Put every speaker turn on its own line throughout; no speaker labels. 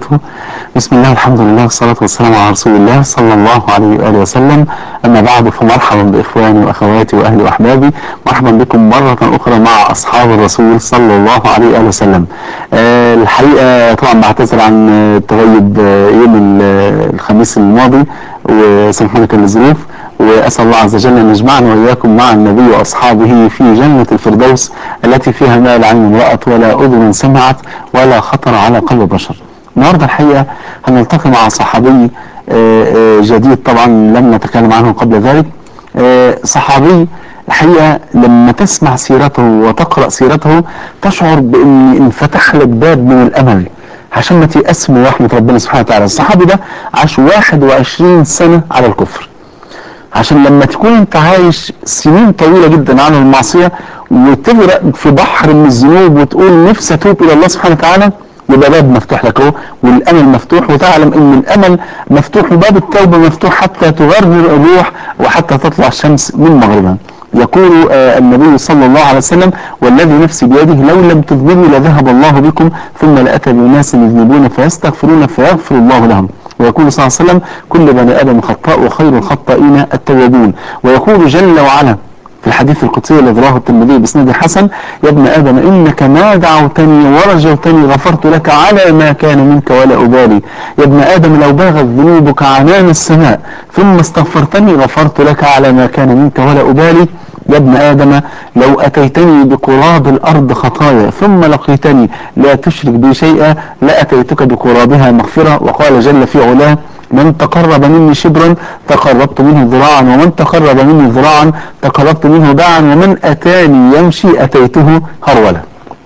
وبركاته بسم الله الحمد لله والصلاة والسلام على رسول الله صلى الله عليه وآله وسلم أما بعد فمرحبا بإخواني وأخواتي وأهلي وأحبابي مرحبا بكم مرة أخرى مع أصحاب الرسول صلى الله عليه وآله وسلم أه الحقيقة طبعا بعتذر عن التغيب يوم الخميس الماضي وسامحوني كان الظروف وأسأل الله عز وجل أن يجمعنا وإياكم مع النبي وأصحابه في جنة الفردوس التي فيها ما لا عين رأت ولا أذن سمعت ولا خطر على قلب بشر النهاردة الحقيقة هنلتقي مع صحابي جديد طبعا لم نتكلم عنه قبل ذلك صحابي الحقيقة لما تسمع سيرته وتقرأ سيرته تشعر بأن انفتح لك باب من الأمل عشان ما تيأس من رحمة ربنا سبحانه وتعالى الصحابي ده عاش 21 سنة على الكفر عشان لما تكون انت عايش سنين طويلة جدا على المعصية وتغرق في بحر من الذنوب وتقول نفسي اتوب الى الله سبحانه وتعالى يبقى باب مفتوح لك اهو والامل مفتوح وتعلم ان الامل مفتوح وباب التوبة مفتوح حتى تغرر الروح وحتى تطلع الشمس من مغربها يقول آه النبي صلى الله عليه وسلم والذي نفسي بيده لو لم تذنبوا لذهب الله بكم ثم لأتى بناس يذنبون فيستغفرون فيغفر الله لهم ويقول صلى الله عليه وسلم كل بني آدم خطاء وخير الخطائين التوابون ويقول جل وعلا في الحديث القدسي الذي رواه الترمذي باسناد حسن يا ابن ادم انك ما دعوتني ورجوتني غفرت لك على ما كان منك ولا ابالي يا ابن ادم لو باغت ذنوبك عنان السماء ثم استغفرتني غفرت لك على ما كان منك ولا ابالي يا ابن آدم لو أتيتني بقراب الأرض خطايا ثم لقيتني لا تشرك بي شيئا لأتيتك بقرابها مغفرة وقال جل في علاه من تقرب مني شبرا تقربت منه ذراعا ومن تقرب مني ذراعا تقربت منه باعا ومن أتاني يمشي أتيته هرولا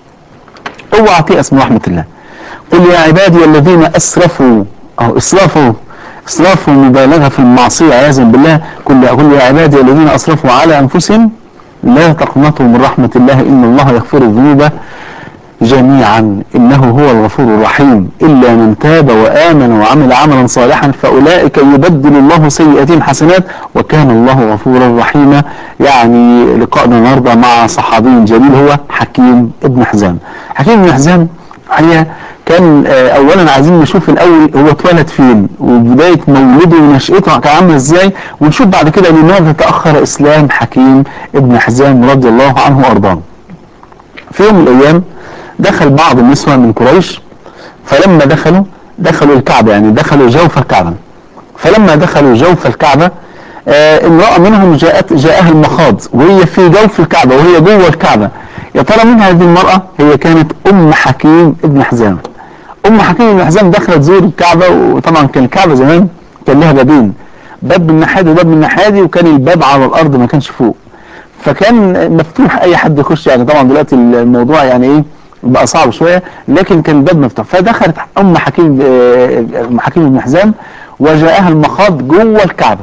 اوعى تيأس من رحمة الله قل يا عبادي الذين أسرفوا أو إسرافوا إسراف مبالغة في المعصية عياذا بالله كل قل يا عبادي الذين أسرفوا على أنفسهم لا تقنطوا من رحمة الله إن الله يغفر الذنوب جميعا إنه هو الغفور الرحيم إلا من تاب وآمن وعمل عملا صالحا فأولئك يبدل الله سيئاتهم حسنات وكان الله غفورا رحيما يعني لقاءنا النهارده مع صحابي جليل هو حكيم ابن حزام حكيم ابن حزام هي كان اولا عايزين نشوف الاول هو اتولد فين وبدايه مولده ونشأته كان عامله ازاي ونشوف بعد كده لماذا تاخر اسلام حكيم ابن حزام رضي الله عنه وارضاه. في يوم من الايام دخل بعض النسوة من قريش فلما دخلوا دخلوا الكعبة يعني دخلوا جوف الكعبة فلما دخلوا جوف الكعبة آه امرأة منهم جاءت جاءها المخاض وهي في جوف الكعبة وهي جوه الكعبة يا ترى من هذه المرأة هي كانت أم حكيم ابن حزام أم حكيم ابن حزام دخلت تزور الكعبة وطبعا كان الكعبة زمان كان لها بابين باب من الناحية دي وباب من الناحية دي وكان الباب على الأرض ما كانش فوق فكان مفتوح أي حد يخش يعني طبعا دلوقتي الموضوع يعني إيه بقى صعب شوية لكن كان الباب مفتوح فدخلت أم حكيم أم حكيم بن حزام وجاءها المخاض جوه الكعبة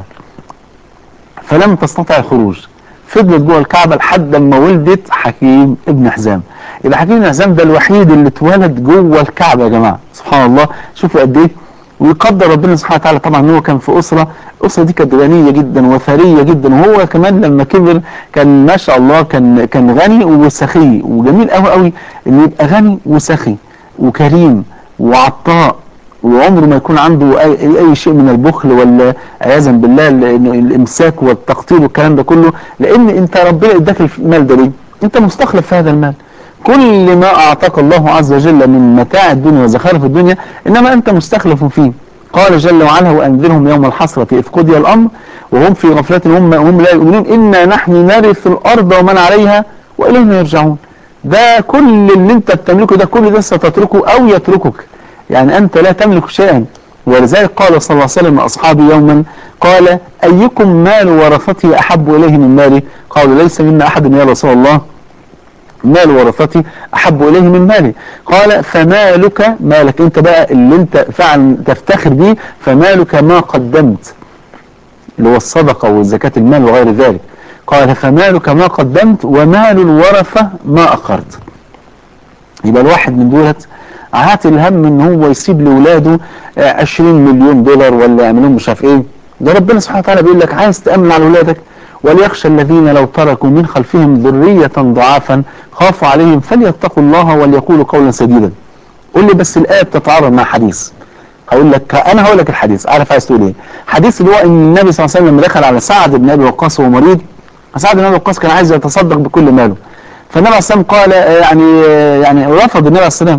فلم تستطع الخروج فضلت جوه الكعبة لحد ما ولدت حكيم ابن حزام يبقى حكيم ابن حزام ده الوحيد اللي اتولد جوه الكعبة يا جماعة سبحان الله شوفوا قد ايه ويقدر ربنا سبحانه وتعالى طبعا ان هو كان في اسره الاسره دي كانت غنيه جدا وثريه جدا وهو كمان لما كبر كان ما شاء الله كان كان غني وسخي وجميل قوي قوي انه يبقى غني وسخي وكريم وعطاء وعمره ما يكون عنده اي, أي شيء من البخل ولا عياذا بالله الامساك والتقطير والكلام ده كله لان انت ربنا اداك المال ده ليه؟ انت مستخلف في هذا المال كل ما أعطاك الله عز وجل من متاع الدنيا وزخارف الدنيا إنما أنت مستخلف فيه قال جل وعلا وأنذرهم يوم الحسرة إذ قضي الأمر وهم في غفلة هم, هم لا يؤمنون إنا نحن نرث الأرض ومن عليها وإلينا يرجعون ده كل اللي أنت بتملكه ده كل ده ستتركه أو يتركك يعني أنت لا تملك شيئا ولذلك قال صلى الله عليه وسلم لأصحابه يوما قال أيكم مال ورثته أحب إليه من مالي قالوا ليس منا أحد يا رسول الله مال ورثتي أحب إليه من مالي قال فمالك مالك أنت بقى اللي أنت فعلا تفتخر به فمالك ما قدمت اللي هو الصدقة والزكاة المال وغير ذلك قال فمالك ما قدمت ومال الورثة ما أخرت يبقى الواحد من دولت عات الهم ان هو يسيب لاولاده 20 مليون دولار ولا يعملون مش عارف ايه ده ربنا سبحانه وتعالى بيقول لك عايز تامن على اولادك وليخشى الذين لو تركوا من خلفهم ذرية ضعافا خافوا عليهم فليتقوا الله وليقولوا قولا سديدا قل لي بس الآية بتتعارض مع حديث هقول لك انا هقول لك الحديث عارف عايز تقول ايه حديث اللي هو ان النبي صلى الله عليه وسلم لما دخل على سعد بن ابي وقاص وهو مريض سعد بن ابي وقاص كان عايز يتصدق بكل ماله فالنبي عليه الصلاه والسلام قال آه، يعني آه، يعني رفض النبي عليه الصلاه والسلام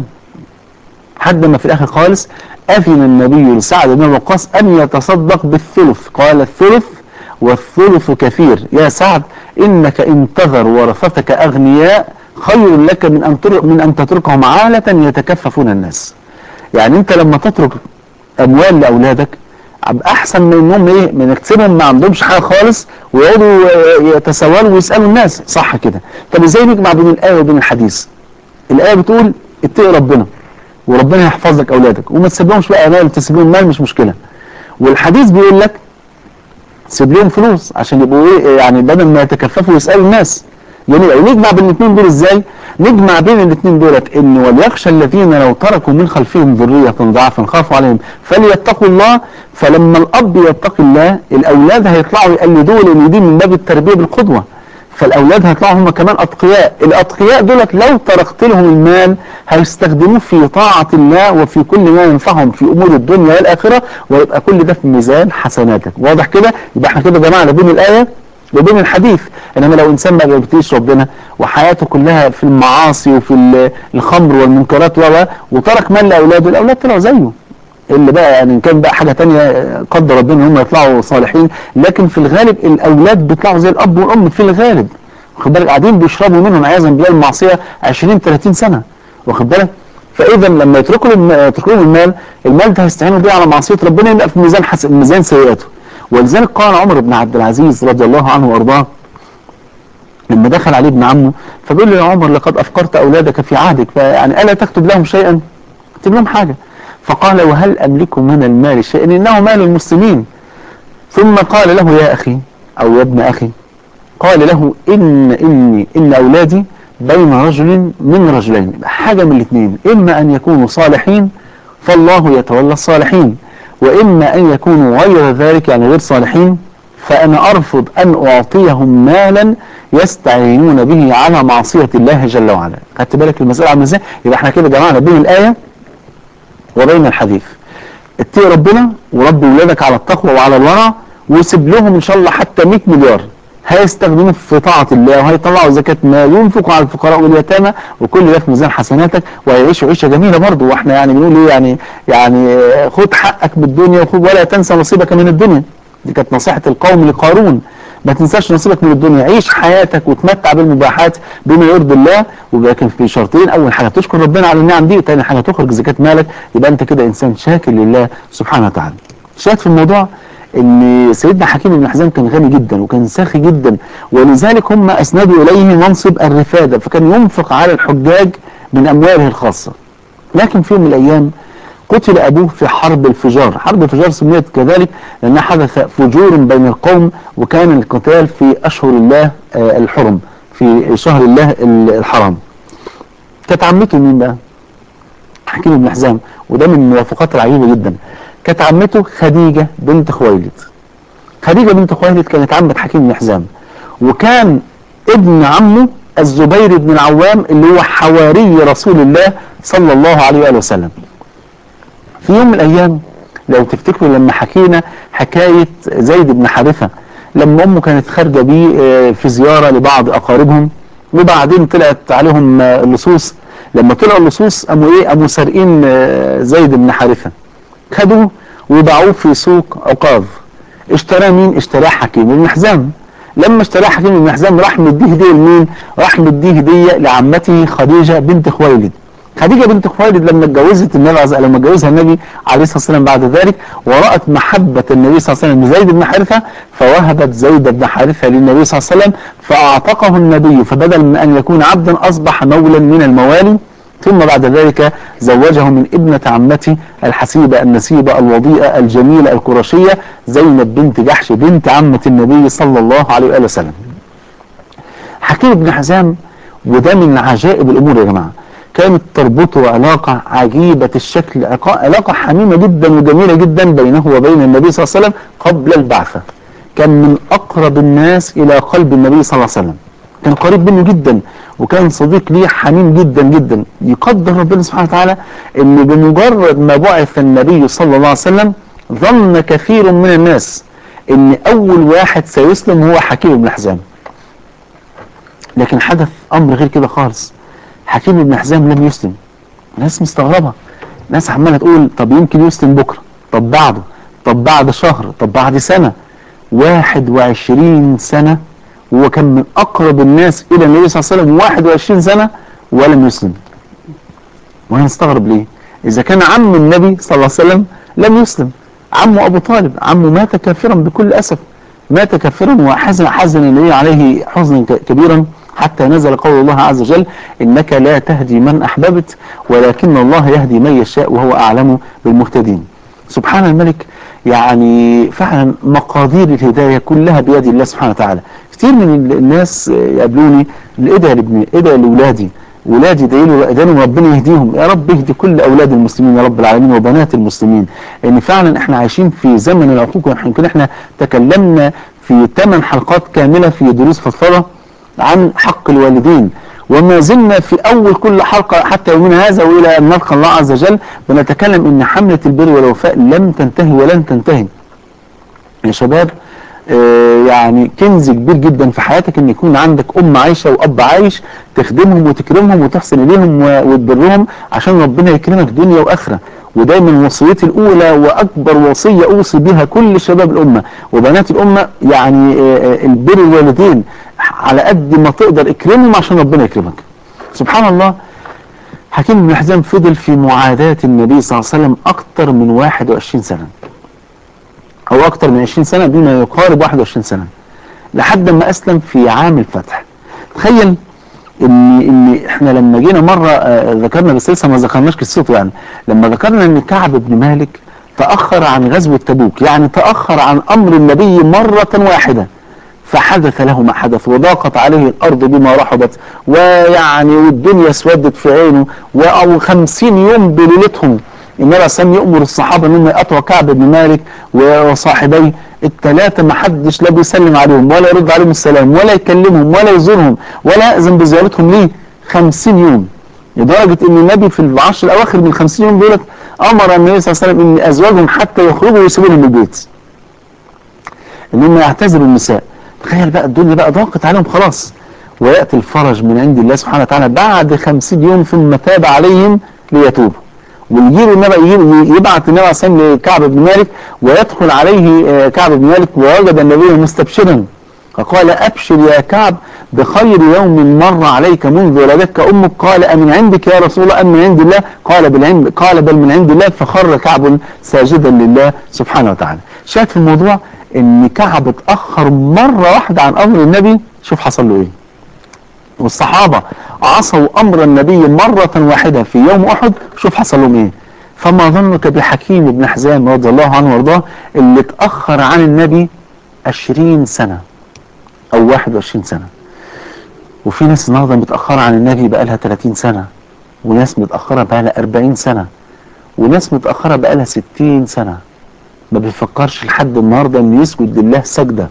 حد ما في الاخر خالص اذن النبي لسعد بن ابي وقاص ان يتصدق بالثلث قال الثلث والثلث كثير يا سعد انك ان تذر ورثتك اغنياء خير لك من ان تر- من ان تتركهم عالة يتكففون الناس يعني انت لما تترك اموال لاولادك أبقى احسن من انهم ايه من انك تسيبهم ما عندهمش حاجه خالص ويقعدوا آه، يتسولوا ويسالوا الناس صح كده طب ازاي نجمع بين الايه وبين الحديث الايه بتقول اتقي ربنا وربنا يحفظ لك اولادك وما تسيبلهمش بقى مال تسيب لهم مال مش مشكله والحديث بيقول لك سيب لهم فلوس عشان يبقوا ايه يعني بدل ما يتكففوا ويسالوا الناس جميل قوي نجمع بين الاثنين دول ازاي؟ نجمع بين الاثنين دولت ان وليخشى الذين لو تركوا من خلفهم ذريه ضعفا خافوا عليهم فليتقوا الله فلما الاب يتقي الله الاولاد هيطلعوا يقلدوه لان دي من باب التربيه بالقدوه فالاولاد هيطلعوا هم كمان اتقياء الاتقياء دولت لو تركت لهم المال هيستخدموه في طاعه الله وفي كل ما ينفعهم في امور الدنيا والاخره ويبقى كل ده في ميزان حسناتك واضح كده يبقى احنا كده جمعنا بين الايه وبين الحديث انما لو انسان ما بيبتديش ربنا وحياته كلها في المعاصي وفي ال- الخمر والمنكرات و و- وترك مال لاولاده الاولاد طلعوا زيه اللي بقى يعني ان كان بقى حاجه تانية قدر ربنا ان هم يطلعوا صالحين لكن في الغالب الاولاد بيطلعوا زي الاب والام في الغالب واخد بالك قاعدين بيشربوا منهم عياذا بالله المعصيه 20 30 سنه واخد بالك فاذا لما يتركوا الم- يتركوا لهم المال المال ده هيستعينوا بيه على معصيه ربنا يبقى في ميزان حس... ميزان سيئاته ولذلك قال عمر بن عبد العزيز رضي الله عنه وارضاه لما دخل عليه ابن عمه فبيقول له يا عمر لقد افقرت اولادك في عهدك فيعني الا تكتب لهم شيئا اكتب لهم حاجه فقال وهل املك من المال شيئا انه مال المسلمين ثم قال له يا اخي او يا ابن اخي قال له ان اني ان اولادي بين رجل من رجلين حاجه من الاثنين اما ان يكونوا صالحين فالله يتولى الصالحين واما ان يكونوا غير ذلك يعني غير صالحين فانا ارفض ان اعطيهم مالا يستعينون به على معصيه الله جل وعلا خدت بالك المساله عامله ازاي يبقى احنا كده جمعنا بين الايه وبين الحديث اتقي ربنا وربي ولادك على التقوى وعلى الورع وسيب لهم ان شاء الله حتى 100 مليار هيستخدموه في طاعة الله وهيطلعوا زكاة مال وينفقوا على الفقراء واليتامى وكل ده في ميزان حسناتك وهيعيشوا عيشة جميلة برضه واحنا يعني بنقول ايه يعني يعني خد حقك بالدنيا وخد ولا تنسى نصيبك من الدنيا دي كانت نصيحة القوم لقارون ما تنساش نصيبك من الدنيا عيش حياتك وتمتع بالمباحات بما يرضي الله ولكن في شرطين اول حاجه تشكر ربنا على النعم دي وثاني حاجه تخرج زكاه مالك يبقى انت كده انسان شاكر لله سبحانه وتعالى شاهد في الموضوع ان سيدنا حكيم بن حزام كان غني جدا وكان ساخي جدا ولذلك هم اسندوا اليه منصب الرفاده فكان ينفق على الحجاج من امواله الخاصه لكن في يوم من الايام قتل ابوه في حرب الفجار حرب الفجار سميت كذلك لانها حدث فجور بين القوم وكان القتال في اشهر الله آه، الحرم في شهر الله ال- الحرام كانت عمته مين بقى حكيم بن حزام وده من الموافقات العجيبه جدا كانت عمته خديجه بنت خويلد خديجه بنت خويلد كانت عمه حكيم بن حزام وكان ابن عمه الزبير بن العوام اللي هو حواري رسول الله صلى الله عليه وآله وسلم في يوم من الايام لو تفتكروا لما حكينا حكايه زيد بن حارثه لما امه كانت خارجه بيه آه، في زياره لبعض اقاربهم وبعدين طلعت عليهم آه، اللصوص لما طلعوا اللصوص قاموا ايه قاموا سارقين آه، زيد بن حارثه خدوه وباعوه في سوق عقاظ اشتراه مين اشتراه حكيم بن حزام لما اشتراه حكيم بن حزام راح مديه هديه لمين راح مديه هديه لعمته خديجه بنت خويلد خديجه بنت خويلد لما اتجوزت النبي عز- لما اتجوزها النبي عليه الصلاه والسلام بعد ذلك ورأت محبه النبي صلى الله عليه وسلم لزيد بن حارثه فوهبت زيد بن حارثه للنبي صلى الله عليه وسلم فاعتقه النبي فبدل من ان يكون عبدا اصبح مولا من الموالي ثم بعد ذلك زوجه من ابنة عمته الحسيبة النسيبة الوضيئة الجميلة القرشية زينب بنت جحش بنت عمة النبي صلى الله عليه وآله وسلم حكيم بن حزام وده من عجائب الأمور يا جماعة كانت تربطه علاقة عجيبة الشكل عقا- علاقة حميمة جدا وجميلة جدا بينه وبين النبي صلى الله عليه وسلم قبل البعثة كان من أقرب الناس إلى قلب النبي صلى الله عليه وسلم كان قريب منه جدا وكان صديق ليه حميم جدا جدا يقدر ربنا سبحانه وتعالى ان بمجرد ما بعث النبي صلى الله عليه وسلم ظن كثير من الناس ان اول واحد سيسلم هو حكيم بن حزام لكن حدث امر غير كده خالص حكيم بن حزام لم يسلم ناس مستغربه ناس عماله تقول طب يمكن يسلم بكره طب بعده طب بعد شهر طب بعد سنه 21 سنه وهو كان من اقرب الناس الى النبي صلى الله عليه وسلم 21 سنه ولم يسلم وهنستغرب ليه اذا كان عم النبي صلى الله عليه وسلم لم يسلم عمه ابو طالب عمه مات كافرا بكل اسف مات كافرا وحزن حزن النبي عليه حزنا كبيرا حتى نزل قول الله عز وجل إنك لا تهدي من أحببت ولكن الله يهدي من يشاء وهو أعلم بالمهتدين سبحان الملك يعني فعلا مقادير الهداية كلها بيد الله سبحانه وتعالى كتير من الناس يقابلوني ادعي لابني ادعي لاولادي ولادي ادعي له ربنا يهديهم يا رب اهدي كل اولاد المسلمين يا رب العالمين وبنات المسلمين لان فعلا احنا عايشين في زمن العقوق يمكن احنا تكلمنا في ثمان حلقات كامله في دروس فضفضه عن حق الوالدين وما زلنا في أول كل حلقة حتى يومنا هذا وإلى أن نلقى الله عز وجل بنتكلم أن حملة البر والوفاء لم تنتهي ولن تنتهي يا شباب آه يعني كنز كبير جدا في حياتك ان يكون عندك ام عايشه واب عايش تخدمهم وتكرمهم وتحسن اليهم وتبرهم عشان ربنا يكرمك دنيا واخره ودايما وصيتي الاولى واكبر وصيه اوصي بها كل شباب الامه وبنات الامه يعني آه البر الوالدين على قد ما تقدر اكرمهم عشان ربنا يكرمك سبحان الله حكيم بن حزام فضل في معاداة النبي صلى الله عليه وسلم أكثر من 21 سنة أو أكثر من 20 سنة بما يقارب 21 سنة لحد ما أسلم في عام الفتح تخيل ان ان احنا لما جينا مره آه ذكرنا بس لسه ما ذكرناش قصته يعني لما ذكرنا ان كعب بن مالك تاخر عن غزوه تبوك يعني تاخر عن امر النبي مره واحده فحدث له ما حدث وضاقت عليه الأرض بما رحبت ويعني والدنيا اسودت في عينه أو خمسين يوم بليلتهم النبي عليه الصلاة يأمر الصحابة أنهم يقطعوا كعب بن مالك وصاحبيه الثلاثة ما حدش لا بيسلم عليهم ولا يرد عليهم السلام ولا يكلمهم ولا يزورهم ولا يأذن بزيارتهم ليه خمسين يوم لدرجة أن النبي في العشر الأواخر من خمسين يوم دولت أمر النبي صلى الله عليه وسلم أن أزواجهم حتى يخرجوا ويسيبوا لهم البيت أنهم يعتذروا النساء تخيل بقى الدنيا بقى ضاقت عليهم خلاص ويأتي الفرج من عند الله سبحانه وتعالى بعد خمسين يوم ثم تاب عليهم ليتوبوا ويجيب النبي يبعث النبي عليه لكعب بن مالك ويدخل عليه كعب بن مالك ووجد النبي مستبشرا فقال أبشر يا كعب بخير يوم مر عليك منذ ولدتك أمك قال أمن عندك يا رسول الله أم من عند الله قال, بالعند قال بل من عند الله فخر كعب ساجدا لله سبحانه وتعالى شاهد في الموضوع ان كعب اتأخر مرة واحدة عن امر النبي شوف حصل له ايه والصحابة عصوا امر النبي مرة واحدة في يوم احد شوف حصل لهم ايه فما ظنك بحكيم بن حزام رضي الله عنه وارضاه اللي اتأخر عن النبي 20 سنة او 21 سنة وفي ناس النهارده متأخرة عن النبي بقالها 30 سنة وناس متأخرة بقالها 40 سنة وناس متأخرة بقالها 60 سنة ما بيفكرش لحد النهارده انه يسجد لله سجده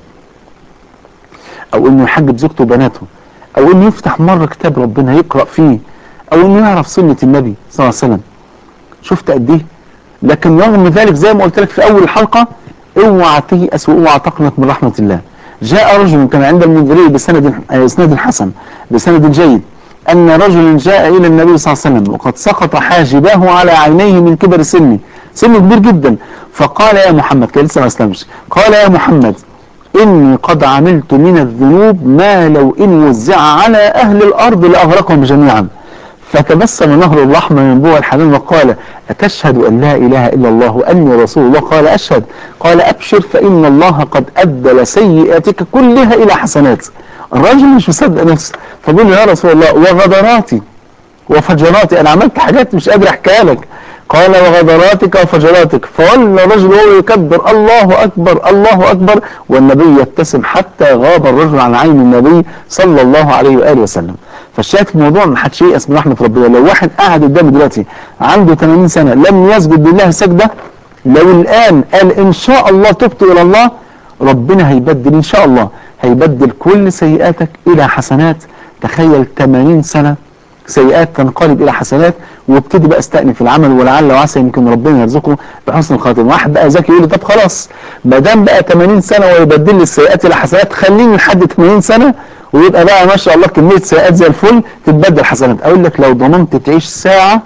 او انه يحجب زوجته وبناته او انه يفتح مره كتاب ربنا يقرا فيه او انه يعرف سنه النبي صلى الله عليه وسلم شفت قد ايه لكن رغم ذلك زي ما قلت لك في اول الحلقه اوعى تيأس واوعى تقنط من رحمه الله جاء رجل كان عند المنذري بسند اسناد حسن بسند جيد ان رجلا جاء الى النبي صلى الله عليه وسلم وقد سقط حاجباه على عينيه من كبر سنه سنه كبير جدا فقال يا محمد كان لسه ما اسلمش قال يا محمد إني قد عملت من الذنوب ما لو إن وزع على أهل الأرض لأغرقهم جميعا فتبسم نهر الرحمة من بوع الحنان وقال أتشهد أن لا إله إلا الله وأني رسول الله قال أشهد قال أبشر فإن الله قد أبدل سيئاتك كلها إلى حسنات الراجل مش مصدق نفسه فبيقول يا رسول الله وغدراتي وفجراتي أنا عملت حاجات مش قادر أحكيها لك قال وغدراتك وفجراتك فولى الرجل وهو يكبر الله أكبر الله أكبر والنبي يبتسم حتى غاب الرجل عن عين النبي صلى الله عليه وآله وسلم فالشاهد في الموضوع ما حدش ييأس من رحمة ربنا لو واحد قاعد قدامي دلوقتي عنده 80 سنة لم يسجد لله سجدة لو الآن قال إن شاء الله تبت إلى الله ربنا هيبدل إن شاء الله هيبدل كل سيئاتك إلى حسنات تخيل 80 سنة سيئات تنقلب الى حسنات وابتدي بقى استأنف العمل ولعل وعسى يمكن ربنا يرزقه بحسن الخاتمه واحد بقى ذكي يقول لي طب خلاص ما دام بقى 80 سنه ويبدل لي السيئات الى حسنات خليني لحد 80 سنه ويبقى بقى ما شاء الله كميه سيئات زي الفل تتبدل حسنات اقول لك لو ضمنت تعيش ساعه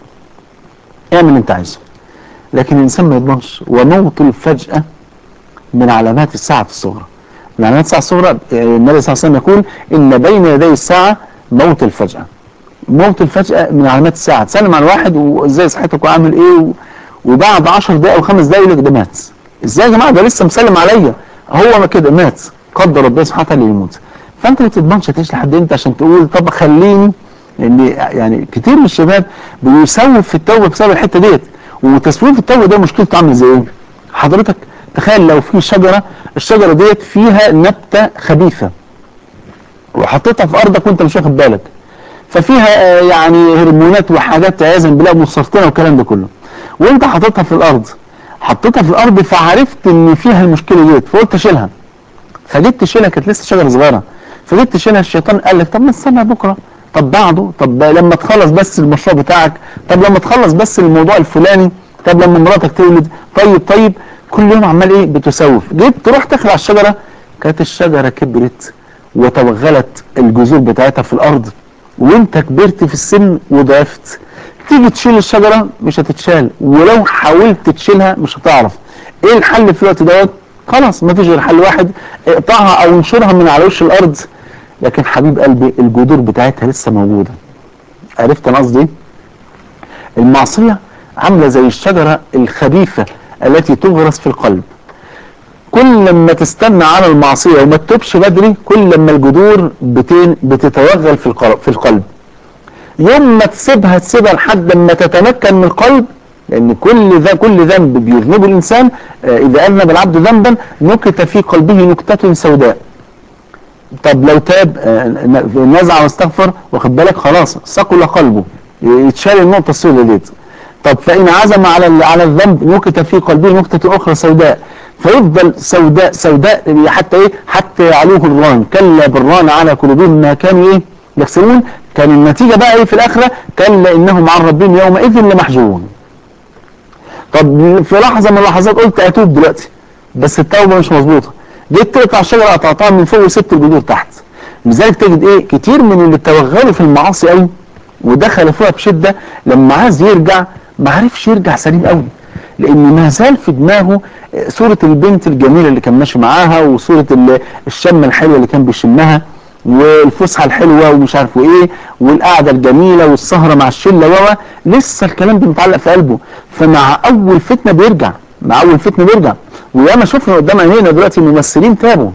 اعمل اللي انت عايزه لكن الانسان ما يضمنش وموت الفجأة من علامات الساعة الصغرى من علامات الساعة الصغرى النبي صلى الله عليه وسلم يقول ان بين يدي الساعة موت الفجأة موت الفجأة من علامات الساعة تسلم على واحد وازاي صحتك وعامل ايه و... وبعد 10 دقايق او خمس دقايق يقول لك ده مات ازاي يا جماعة ده لسه مسلم عليا هو ما كده مات قدر ربنا سبحانه وتعالى يموت فانت ما تضمنش تعيش لحد امتى عشان تقول طب خليني لان يعني كتير من الشباب بيسوف في التوبه بسبب الحته ديت وتسويف التوبه ده مشكلته عامله زي ايه؟ حضرتك تخيل لو في شجره الشجره ديت فيها نبته خبيثه وحطيتها في ارضك وانت مش واخد بالك ففيها يعني هرمونات وحاجات عياذا بالله مسرطنه والكلام ده كله وانت حاططها في الارض حطيتها في الارض فعرفت ان فيها المشكله ديت فقلت اشيلها فجيت تشيلها كانت لسه شجره صغيره فجيت تشيلها الشيطان قال لك طب ما استنى بكره طب بعده طب لما تخلص بس المشروع بتاعك طب لما تخلص بس الموضوع الفلاني طب لما مراتك تولد طيب طيب كل يوم عمال ايه بتسوف جيت تروح تخلع الشجره كانت الشجره كبرت وتوغلت الجذور بتاعتها في الارض وانت كبرت في السن وضعفت تيجي تشيل الشجره مش هتتشال ولو حاولت تشيلها مش هتعرف ايه الحل في الوقت دوت خلاص مفيش غير حل واحد اقطعها او انشرها من على وش الارض لكن حبيب قلبي الجذور بتاعتها لسه موجودة عرفت انا قصدي المعصية عاملة زي الشجرة الخبيثة التي تغرس في القلب كل لما تستنى على المعصية وما تتوبش بدري كل لما الجذور بتين بتتوغل في القلب, في القلب يوم ما تسيبها تسيبها لحد ما تتمكن من القلب لان كل ذا كل ذنب بيذنبه الانسان اذا اذنب العبد ذنبا نكت في قلبه نكتة سوداء طب لو تاب نزع واستغفر واخد بالك خلاص ثقل قلبه يتشال النقطه السوداء ديت طب فان عزم على على الذنب نكت في قلبه نكته اخرى سوداء فيفضل سوداء سوداء حتى ايه حتى يعلوه الران كلا بالران على قلوبهم ما كانوا ايه يكسبون كان النتيجه بقى ايه في الاخره كلا انهم عن ربهم يومئذ لمحجوبون طب في لحظه من اللحظات قلت اتوب دلوقتي بس التوبه مش مظبوطه جيت تقطع الشجره قطعتها من فوق وسبت الجذور تحت لذلك تجد ايه كتير من اللي توغلوا في المعاصي قوي ودخلوا فيها بشده لما عايز يرجع ما عرفش يرجع سليم قوي لان ما زال في دماغه صوره البنت الجميله اللي كان ماشي معاها وصوره الشمه الحلوه اللي كان بيشمها والفسحه الحلوه ومش عارف ايه والقعده الجميله والسهره مع الشله و لسه الكلام ده متعلق في قلبه فمع اول فتنه بيرجع مع اول فتنه بيرجع وياما شفنا قدام عينينا دلوقتي ممثلين تابوا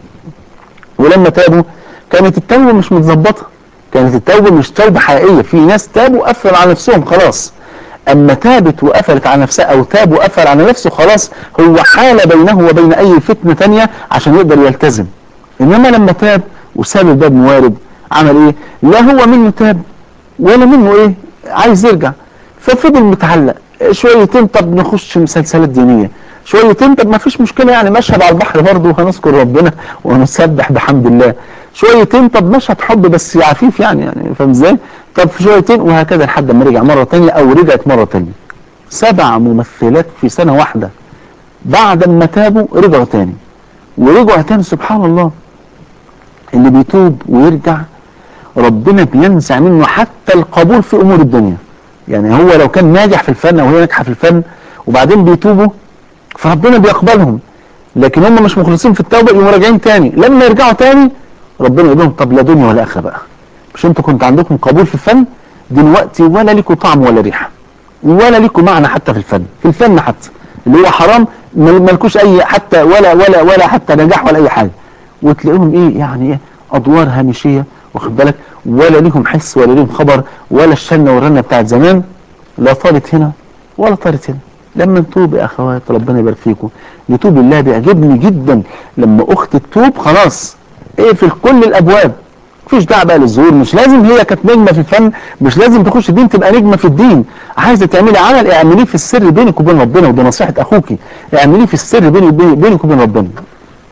ولما تابوا كانت التوبه مش متظبطه كانت التوبه مش توبه حقيقيه في ناس تابوا قفلوا على نفسهم خلاص اما تابت وقفلت على نفسها او تاب وقفل على نفسه خلاص هو حال بينه وبين اي فتنه ثانيه عشان يقدر يلتزم انما لما تاب وساب الباب موارد عمل ايه لا هو منه تاب ولا منه ايه عايز يرجع ففضل متعلق شويتين طب نخش مسلسلات دينيه شويتين طب ما فيش مشكله يعني مشهد على البحر برضه وهنذكر ربنا ونسبح بحمد الله شويتين طب مشهد حب بس عفيف يعني يعني فاهم ازاي طب شويتين وهكذا لحد ما رجع مره ثانيه او رجعت مره ثانيه سبع ممثلات في سنه واحده بعد ما تابوا رجعوا تاني ورجعوا تاني سبحان الله اللي بيتوب ويرجع ربنا بينزع منه حتى القبول في امور الدنيا يعني هو لو كان ناجح في الفن او هي ناجحه في الفن وبعدين بيتوبوا فربنا بيقبلهم لكن هم مش مخلصين في التوبه يقوموا راجعين تاني لما يرجعوا تاني ربنا يقول لهم طب لا دنيا ولا اخره بقى مش انتوا كنت عندكم قبول في الفن دلوقتي ولا ليكوا طعم ولا ريحه ولا ليكوا معنى حتى في الفن في الفن حتى اللي هو حرام مالكوش اي حتى ولا ولا ولا حتى نجاح ولا اي حاجه وتلاقيهم ايه يعني ايه ادوار هامشيه واخد بالك ولا ليهم حس ولا ليهم خبر ولا الشنه والرنه بتاعت زمان لا طارت هنا ولا طارت هنا لما نتوب يا اخوات ربنا يبارك فيكم نتوب الله بيعجبني جدا لما اخت تتوب خلاص اقفل كل الابواب مفيش داعي بقى للظهور مش لازم هي كانت نجمه في الفن مش لازم تخش الدين تبقى نجمه في الدين عايزه تعملي عمل اعمليه في السر بينك وبين ربنا ودي نصيحه اخوكي اعمليه في السر بينك وبين بينك وبين ربنا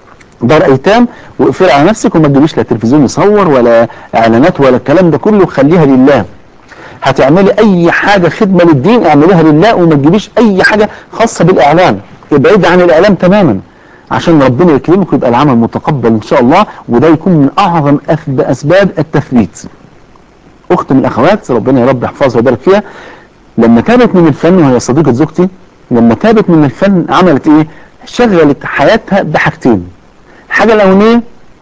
دار ايتام واقفلي على نفسك وما تجيبيش لا تلفزيون يصور ولا اعلانات ولا الكلام ده كله خليها لله هتعملي اي حاجه خدمه للدين اعمليها لله وما تجيبيش اي حاجه خاصه بالاعلام ابعدي عن الاعلام تماما عشان ربنا يكرمك ويبقى العمل متقبل ان شاء الله وده يكون من اعظم أسب- اسباب التثبيت اخت من الاخوات ربنا يا رب يحفظها ويبارك فيها لما تابت من الفن وهي صديقه زوجتي لما تابت من الفن عملت ايه شغلت حياتها بحاجتين الحاجه الاولانيه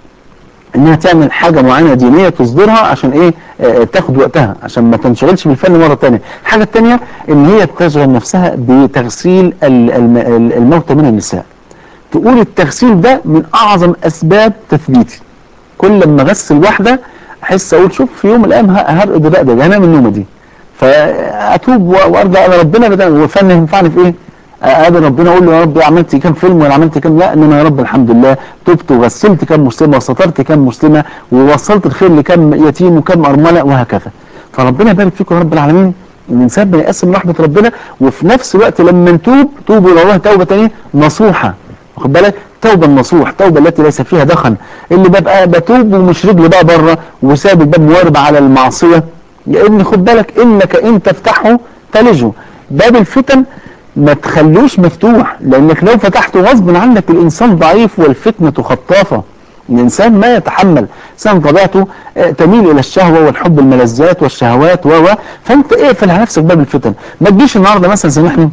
انها تعمل حاجه معينه دينيه تصدرها عشان ايه آه تاخد وقتها عشان ما تنشغلش بالفن مره ثانيه الحاجه الثانيه ان هي تشغل نفسها بتغسيل ال- الم- ال- الموتى من النساء تقول التغسيل ده من اعظم اسباب تثبيتي كل لما اغسل واحده احس اقول شوف في يوم من الايام ه- هرقد الرقده دي هنام النومه دي فاتوب و- وارجع الى ربنا بدل والفن ينفعني في ايه؟ اقابل ربنا اقول له يا رب عملت كام فيلم ولا عملت كام لا انما يا رب الحمد لله تبت وغسلت كام مسلمه وسترت كام مسلمه ووصلت الخير لكام يتيم وكام ارمله وهكذا فربنا يبارك فيكم يا رب العالمين الانسان بيقسم رحمه ربنا وفي نفس الوقت لما نتوب توبوا الى الله توبه ايه نصوحه واخد بالك توبه النصوح توبه التي ليس فيها دخن اللي ببقى بتوب ومش رجلي بقى بره وساب الباب موارب على المعصيه يا ابني خد بالك انك ان تفتحه تلجه باب الفتن ما تخلوش مفتوح لانك لو فتحته غصب عنك الانسان ضعيف والفتنه خطافه الانسان ما يتحمل الانسان طبيعته آه، تميل الى الشهوه والحب الملذات والشهوات و و فانت اقفل على نفسك باب الفتن ما تجيش النهارده مثلا سامحني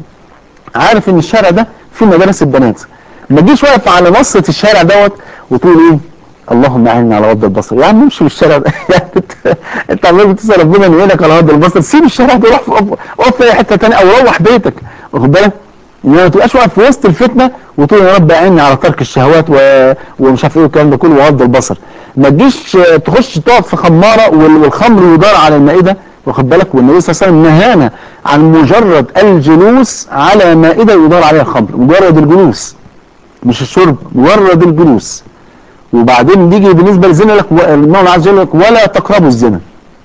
عارف ان الشارع ده فيه مدارس البنات ما تجيش واقف على نصة الشارع دوت وتقول ايه اللهم اعني على غض البصر يا عم امشي بالشارع ده يعني انت انت عمال بتسال ربنا ان يعينك على غض البصر سيب الشارع ده روح في- اقف في اي حته ثانيه او روح بيتك واخد بالك انما ما تبقاش واقف في وسط الفتنه وتقول يا رب اعني على ترك الشهوات و... ومش عارف ايه والكلام ده كله وغض البصر ما تجيش آه، تخش تقعد في خماره وال- والخمر يدار على المائده واخد بالك والنبي صلى الله عليه وسلم نهانا عن مجرد الجلوس على مائده يدار عليها الخمر مجرد الجلوس مش الشرب مجرد الجلوس وبعدين نيجي بالنسبه للزنا لك و- المولى عز وجل يقول لك ولا تقربوا الزنا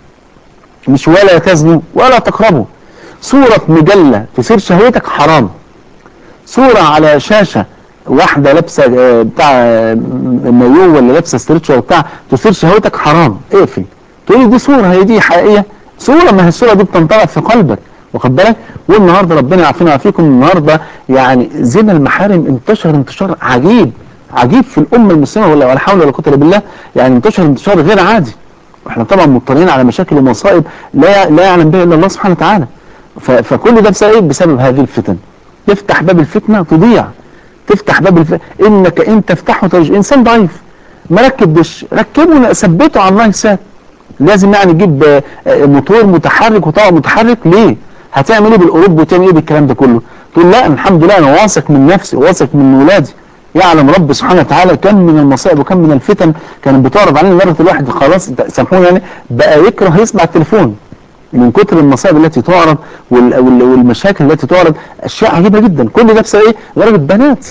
مش ولا تزنوا ولا تقربوا صورة مجلة تثير شهوتك حرام صورة على شاشة واحدة لابسة آه، بتاع آه، مايو ولا لابسة ستريتش ولا بتاع تثير شهوتك حرام اقفل تقول لي دي صورة هي دي حقيقية صورة ما هي الصورة دي بتنطبع في قلبك واخد بالك والنهارده ربنا يعافينا ويعافيكم النهارده يعني زنا المحارم انتشر انتشار عجيب عجيب في الامه المسلمه ولا ولا حول ولا قوه الا بالله يعني انتشر انتشار غير عادي واحنا طبعا مضطرين على مشاكل ومصائب لا لا يعلم بها الا الله سبحانه وتعالى ف- فكل ده بسبب ايه؟ بسبب هذه الفتن تفتح باب الفتنه تضيع تفتح باب الف... انك ان تفتحه ترج انسان ضعيف مركب دش ركبه ثبته على الله سات لازم يعني تجيب آه، آه، موتور متحرك وطاقه متحرك ليه؟ هتعمل ايه بالاوروبا وتعمل ايه بالكلام ده كله؟ تقول لا الحمد لله انا واثق من نفسي واثق من ولادي يعلم رب سبحانه وتعالى كم من المصائب وكم من الفتن كانت بتعرض علينا لدرجه الواحد خلاص سامحوني يعني بقى يكره يسمع التليفون من كتر المصائب التي تعرض وال- وال- والمشاكل التي تعرض اشياء عجيبه جدا كل ده بسبب ايه؟ درجه بنات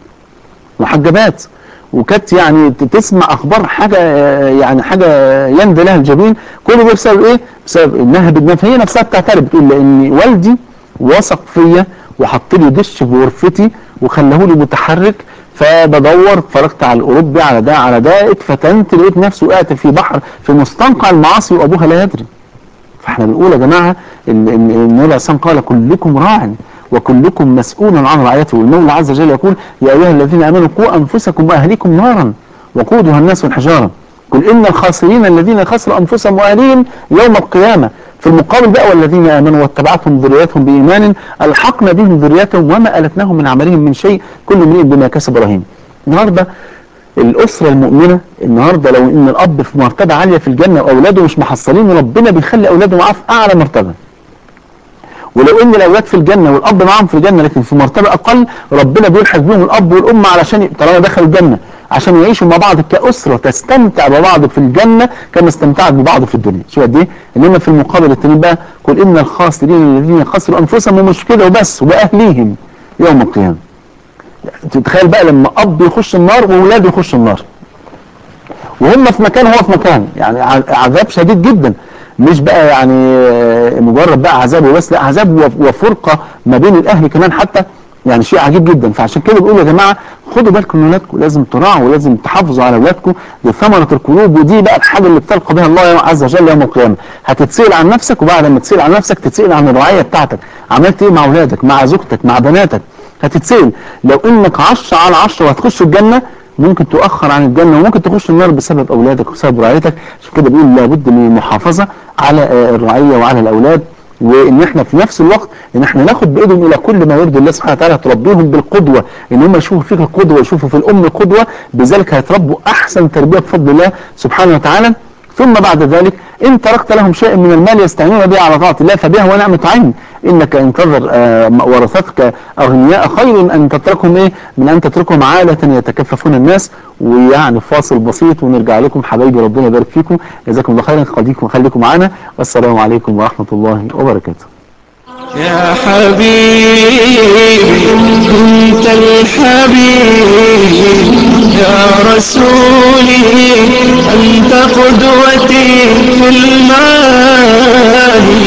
محجبات وكانت يعني ت- تسمع اخبار حاجه آه، يعني حاجه يندى لها الجبين كل ده بسبب ايه؟ بسبب انها بدنا فهي نفسها بتعترف بتقول لان والدي وثق فيا وحط لي دش في غرفتي وخلاه لي متحرك فبدور اتفرجت على الاوروبي على ده على ده اتفتنت لقيت نفسي وقعت في بحر في مستنقع المعاصي وابوها لا يدري فاحنا بنقول يا جماعه ان ان النبي عليه الصلاه والسلام قال كلكم راع وكلكم مسؤول عن رعيته والمولى عز وجل يقول يا ايها الذين امنوا قوا انفسكم واهليكم نارا وقودها الناس والحجاره قل ان الخاسرين الذين خسروا انفسهم واهليهم يوم القيامه في المقابل بقى والذين امنوا واتبعتهم ذريتهم بايمان الحقنا بهم ذريتهم وما التناهم من عملهم من شيء كل امرئ بما كسب رهين النهارده الأسرة المؤمنة النهاردة لو إن الأب في مرتبة عالية في الجنة وأولاده مش محصلين ربنا بيخلي أولاده معاه في أعلى مرتبة ولو إن الأولاد في الجنة والأب معاهم في الجنة لكن في مرتبة أقل ربنا بيلحق بيهم الأب والأم علشان ي- طالما دخلوا الجنة عشان يعيشوا مع بعض كأسرة تستمتع ببعض في الجنة كما استمتعت ببعض في الدنيا شو قد إيه؟ إنما في المقابل التاني بقى قل إن الخاسرين الذين خسروا أنفسهم ومش كده وبس وأهليهم يوم القيامة تتخيل بقى لما اب يخش النار واولاده يخشوا النار وهم في مكان هو في مكان يعني ع- عذاب شديد جدا مش بقى يعني آه، مجرد بقى عذاب وبس لا عذاب وف- وفرقه ما بين الاهل كمان حتى يعني شيء عجيب جدا فعشان كده بقول يا جماعه خدوا بالكم من اولادكم لازم تراعوا ولازم تحافظوا على اولادكم دي ثمره القلوب ودي بقى الحاجه اللي بتلقى بها الله عز وجل يوم القيامه هتتسال عن نفسك وبعد ما تتسال عن نفسك تتسال عن الرعايه بتاعتك عملت ايه مع اولادك مع زوجتك مع بناتك هتتسال لو انك 10 على 10 وهتخش الجنه ممكن تؤخر عن الجنه وممكن تخش النار بسبب اولادك وبسبب رعايتك عشان كده بيقول لابد من المحافظه على آه، الرعيه وعلى الاولاد وان احنا في نفس الوقت ان احنا ناخد بايدهم الى كل ما يرضي الله سبحانه وتعالى تربيهم بالقدوه ان هم يشوفوا فيك القدوه يشوفوا في الام قدوه بذلك هيتربوا احسن تربيه بفضل الله سبحانه وتعالى ثم بعد ذلك ان تركت لهم شيء من المال يستعينون به على طاعه الله فبها ونعمه عين انك ان تذر آه، ورثتك اغنياء خير ان تتركهم ايه من ان تتركهم عاله يتكففون الناس ويعني فاصل بسيط ونرجع لكم حبايبي ربنا يبارك فيكم جزاكم الله خيرا خليكم خليكم معانا والسلام عليكم ورحمه الله وبركاته
يا حبيبي انت الحبيب يا رسولي انت قدوتي في المال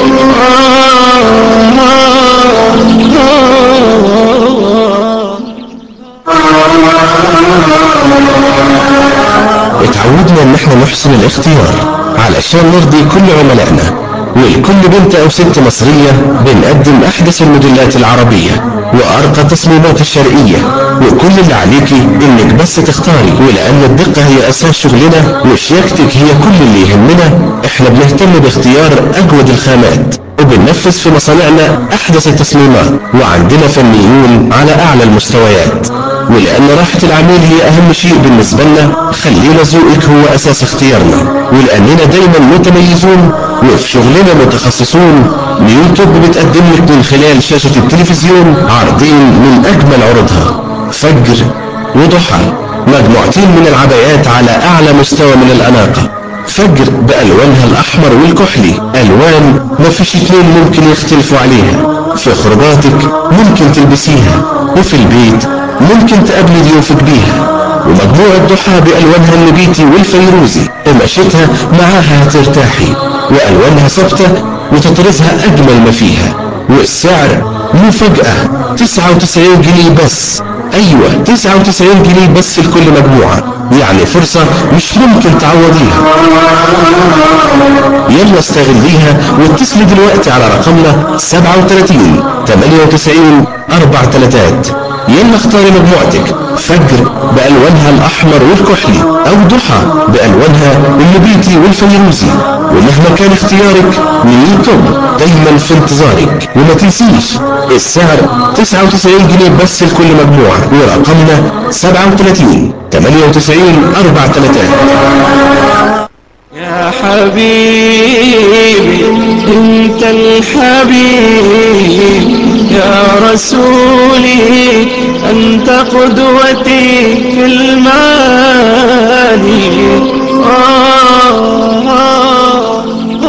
اتعودنا ان احنا نحسن الاختيار علشان نرضي كل عملائنا ولكل بنت او ست مصرية بنقدم احدث الموديلات العربية وارقى التصميمات الشرقية وكل اللي عليكي انك بس تختاري ولان الدقة هي اساس شغلنا وشياكتك هي كل اللي يهمنا احنا بنهتم باختيار اجود الخامات وبننفذ في مصانعنا احدث التصميمات وعندنا فنيون على اعلى المستويات ولان راحة العميل هي اهم شيء بالنسبة لنا خلينا ذوقك هو اساس اختيارنا ولاننا دايما متميزون وفي شغلنا متخصصون نيوتوب بتقدم لك من خلال شاشة التلفزيون عرضين من اجمل عروضها فجر وضحى مجموعتين من العبايات على اعلى مستوى من الاناقة فجر بألوانها الأحمر والكحلي ألوان ما فيش اتنين ممكن يختلفوا عليها في خروجاتك ممكن تلبسيها وفي البيت ممكن تقابلي ضيوفك بيها ومجموعة ضحى بألوانها النبيتي والفيروزي قماشتها معاها هترتاحي وألوانها ثابتة وتطريزها أجمل ما فيها والسعر مفاجأة 99 جنيه بس أيوة 99 جنيه بس لكل مجموعة يعني فرصة مش ممكن تعوضيها يلا استغليها واتصلي دلوقتي على رقمنا 37 98 4 تلاتات يلا اختاري مجموعتك فجر بألوانها الأحمر والكحلي أو ضحى بألوانها النبيتي والفيروزي ومهما كان اختيارك نيوتوب دايما في انتظارك وما تنسيش السعر 99 جنيه بس لكل مجموعة ورقمنا 37 98 4 تلاتات
يا حبيبي انت الحبيب يا رسولي انت قدوتي في المال آه آه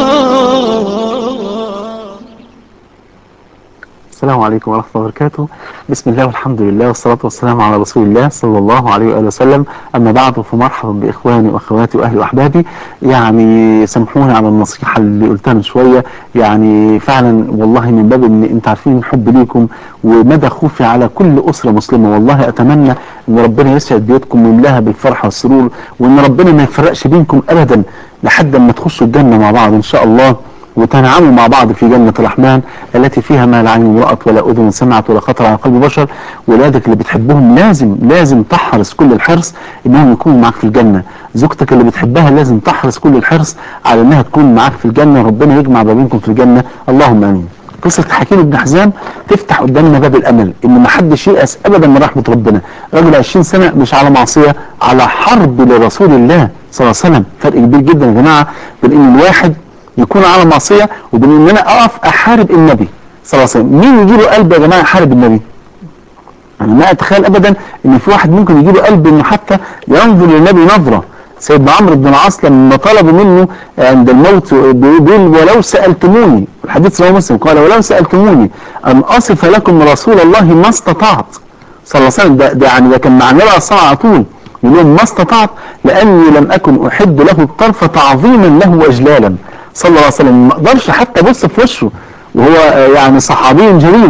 آه
السلام عليكم ورحمة الله وبركاته بسم الله والحمد لله والصلاة والسلام على رسول الله صلى الله عليه وآله وسلم أما بعد فمرحبا بإخواني وأخواتي وأهلي وأحبابي يعني سامحوني على النصيحة اللي قلتها من شوية يعني فعلا والله من باب إن أنت عارفين الحب ليكم ومدى خوفي على كل أسرة مسلمة والله أتمنى إن ربنا يسعد بيوتكم ويملاها بالفرح والسرور وإن ربنا ما يفرقش بينكم أبدا لحد ما تخشوا الجنة مع بعض إن شاء الله وتنعموا مع بعض في جنة الرحمن التي فيها ما لا عين رأت ولا أذن سمعت ولا خطر على قلب بشر ولادك اللي بتحبهم لازم لازم تحرص كل الحرص انهم يكونوا معاك في الجنة زوجتك اللي بتحبها لازم تحرص كل الحرص على انها تكون معاك في الجنة ربنا يجمع ما بينكم في الجنة اللهم امين قصة حكيم بن حزام تفتح قدامنا باب الامل ان ما حدش ييأس ابدا من رحمة ربنا راجل 20 سنة مش على معصية على حرب لرسول الله صلى الله عليه وسلم فرق كبير جدا يا جماعة بين ان الواحد يكون على معصيه وبين ان انا اقف احارب النبي صلى الله عليه وسلم مين يجي له قلب يا جماعه يحارب النبي انا ما اتخيل ابدا ان في واحد ممكن يجي له قلب انه حتى ينظر للنبي نظره سيدنا عمرو بن العاص لما طلبوا منه عند الموت بيقول ولو سالتموني الحديث رواه مسلم قال ولو سالتموني ان اصف لكم رسول الله ما استطعت صلى الله عليه وسلم ده, ده يعني ده كان مع النبي عليه الصلاه على طول يقول لهم ما استطعت لاني لم اكن احد له الطرف تعظيما له واجلالا صلى الله عليه وسلم ما اقدرش حتى ابص في وشه وهو آه، يعني صحابي جليل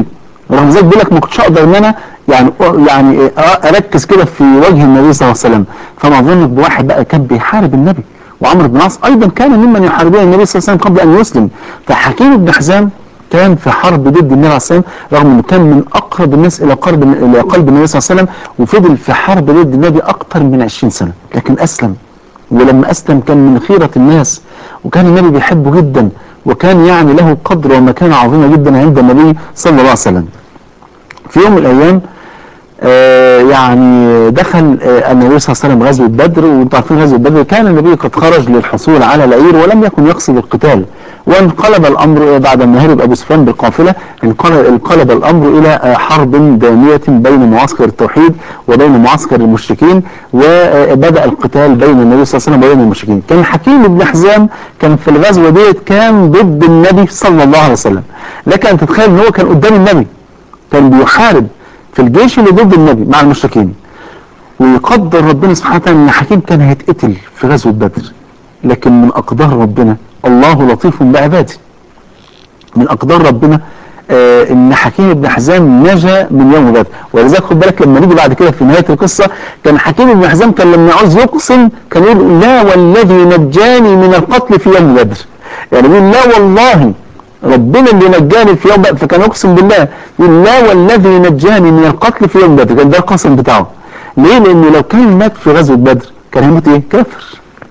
رغم ذلك بيقول لك ما كنتش اقدر ان انا يعني يعني اركز كده في وجه النبي صلى الله عليه وسلم فما اظنك بواحد بقى كان بيحارب النبي وعمرو بن العاص ايضا كان ممن يحاربون النبي صلى الله عليه وسلم قبل ان يسلم فحكيم بن حزام كان في حرب ضد النبي عليه الصلاه والسلام رغم انه كان من اقرب الناس الى قلب الى قلب النبي صلى الله عليه وسلم وفضل في حرب ضد النبي اكثر من 20 سنه لكن اسلم ولما اسلم كان من خيره الناس وكان النبي بيحبه جدا وكان يعني له قدر ومكانه عظيمه جدا عند النبي صلى الله عليه وسلم. في يوم من الايام آه يعني دخل آه النبي صلى الله عليه وسلم غزوه بدر وانتم عارفين غزوه بدر كان النبي قد خرج للحصول على العير ولم يكن يقصد القتال وانقلب الامر بعد ما هرب ابو سفيان بالقافله انقلب انقلب الامر الى آه حرب داميه بين معسكر التوحيد وبين معسكر المشركين وبدا القتال بين النبي صلى الله عليه وسلم وبين المشركين كان حكيم بن حزام كان في الغزوه ديت كان ضد النبي صلى الله عليه وسلم لك ان تتخيل ان هو كان قدام النبي كان بيحارب في الجيش اللي ضد النبي مع المشركين ويقدر ربنا سبحانه وتعالى ان حكيم كان هيتقتل في غزوه بدر لكن من اقدار ربنا الله لطيف بعباده من اقدار ربنا آه ان حكيم بن حزام نجا من يوم بدر ولذلك خد بالك لما نيجي بعد كده في نهايه القصه كان حكيم بن حزام كان لما يعوز يقسم كان يقول لا والذي نجاني من القتل في يوم بدر يعني يقول لا والله ربنا اللي نجاني في يوم بدر فكان يقسم بالله يقول لا والذي نجاني من القتل في يوم بدر كان ده القسم بتاعه ليه؟ لانه لو كان مات في غزوه بدر كان هيموت ايه؟ كافر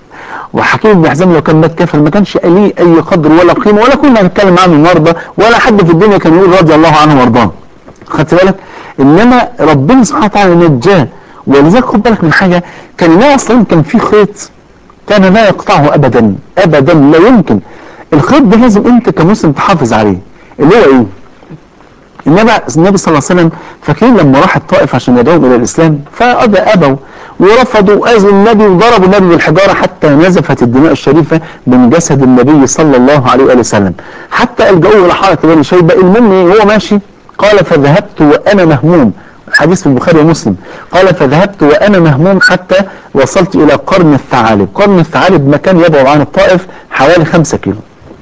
وحكيم بن حزام لو كان مات كافر ما كانش ليه اي قدر ولا قيمه ولا كنا هنتكلم عنه النهارده ولا حد في الدنيا كان يقول رضي الله عنه وارضاه خدت بالك؟ انما ربنا سبحانه وتعالى نجاه ولذلك خد بالك من حاجه كان لا اصلا كان في خيط كان لا يقطعه ابدا ابدا لا يمكن الخيط ده لازم انت كمسلم تحافظ عليه اللي هو ايه؟ النبي النبي صلى الله عليه وسلم فاكرين لما راح الطائف عشان يدعوهم الى الاسلام فابوا ورفضوا اذوا النبي وضربوا النبي بالحجاره حتى نزفت الدماء الشريفه من جسد النبي صلى الله عليه واله وسلم حتى الجوه الى حائط بني شيبه المهم هو ماشي قال فذهبت وانا مهموم حديث في البخاري ومسلم قال فذهبت وانا مهموم حتى وصلت الى قرن الثعالب قرن الثعالب مكان يبعد عن الطائف حوالي 5 كيلو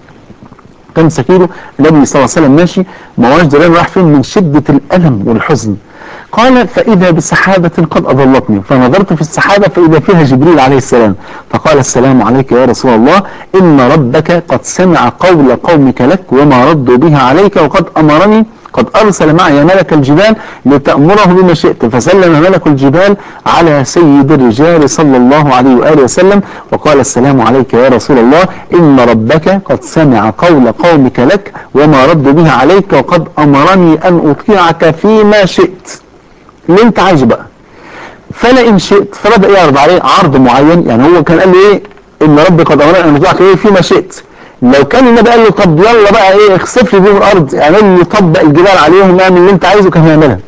5 كيلو النبي صلى الله عليه وسلم ماشي ما هوش دريان راح فين من شدة الألم والحزن قال فإذا بسحابة قد أضلتني فنظرت في السحابة فإذا فيها جبريل عليه السلام فقال السلام عليك يا رسول الله إن ربك قد سمع قول قومك لك وما ردوا به عليك وقد أمرني قد أرسل معي ملك الجبال لتأمره بما شئت فسلم ملك الجبال على سيد الرجال صلى الله عليه وآله وسلم وقال السلام عليك يا رسول الله إن ربك قد سمع قول قومك لك وما رد به عليك وقد أمرني أن أطيعك فيما شئت اللي انت عايزه بقى فلئن شئت فبدأ يعرض عليه عرض معين يعني هو كان قال له ايه ان ربي قد امرني ان اطيعك ايه فيما شئت لو كان النبي قال له طب يلا بقى ايه اخسف لي بيهم الارض اعمل لي طبق الجبال عليهم اعمل اللي انت عايزه كان هيعملها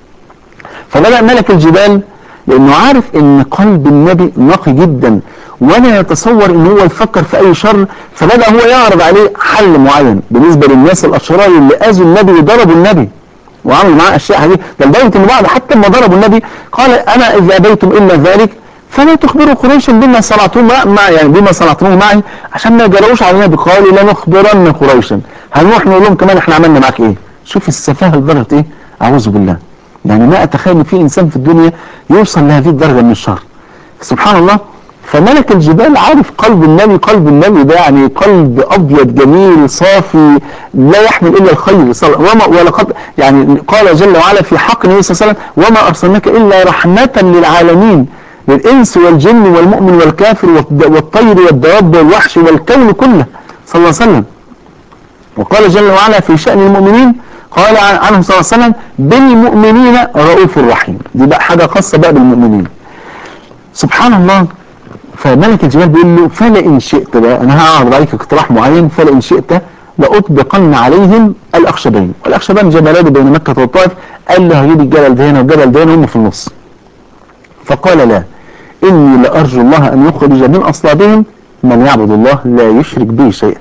فبدأ ملك الجبال لانه عارف ان قلب النبي نقي جدا ولا يتصور ان هو يفكر في اي شر فبدأ هو يعرض عليه حل معين بالنسبة للناس الاشرار اللي اذوا النبي وضربوا النبي وعملوا معاه اشياء هذه ده لدرجه ان بعد حتى لما ضربوا النبي قال انا اذا ابيتم الا ذلك فلا تخبروا قريشا بما صنعتم مع يعني بما صنعتموه معي عشان ما يجروش على النبي قالوا لنخبرن قريشا هنروح نقول لهم كمان احنا عملنا معاك ايه شوف السفاهه لدرجه ايه اعوذ بالله يعني ما اتخيل ان في انسان في الدنيا يوصل لهذه الدرجه من الشر سبحان الله فملك الجبال عارف قلب النبي قلب النبي ده يعني قلب ابيض جميل صافي لا يحمل الا الخير صلى وما ولقد يعني قال جل وعلا في حق النبي صلى الله عليه وسلم وما ارسلناك الا رحمه للعالمين للانس والجن والمؤمن والكافر والطير والدواب والوحش والكون كله صلى الله عليه وسلم وقال جل وعلا في شان المؤمنين قال عنه صلى الله عليه وسلم بالمؤمنين رؤوف رحيم دي بقى حاجه خاصه بقى بالمؤمنين سبحان الله فملك الجبال بيقول له فلئن شئت بقى انا هعرض عليك اقتراح معين فلئن شئت لأطبقن عليهم الأخشبين والأخشبين جبلان بين مكة والطائف قال له هجيب الجبل ده هنا والجبل ده هنا هم في النص فقال لا إني لأرجو الله أن يخرج من أصلابهم من يعبد الله لا يشرك به شيئا